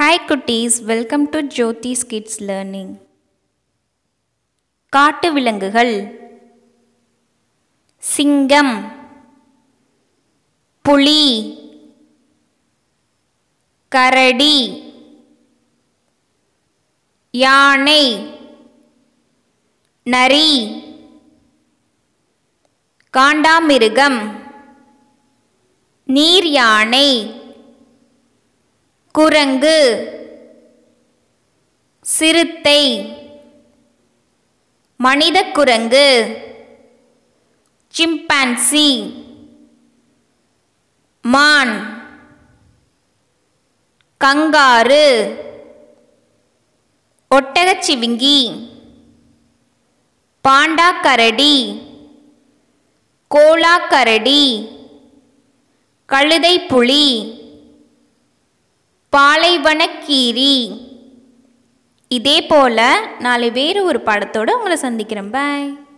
Hi குட்டீஸ் welcome to Jothi's kids learning காட்டு விலங்குகள் சிங்கம் புலி கரடி யானை நரி காண்டாமிருகம் நீர் யானை குரங்கு சிறுத்தை மனித குரங்கு சிம்பான்சி மான் கங்காரு ஒட்டகச்சிவிங்கி பாண்டா கரடி கோலா கரடி கழுதை புலி பாலைவனக்கீரி இதே போல் நாளை வேறு ஒரு படத்தோடு உங்களை சந்திக்கிறேன் பாய்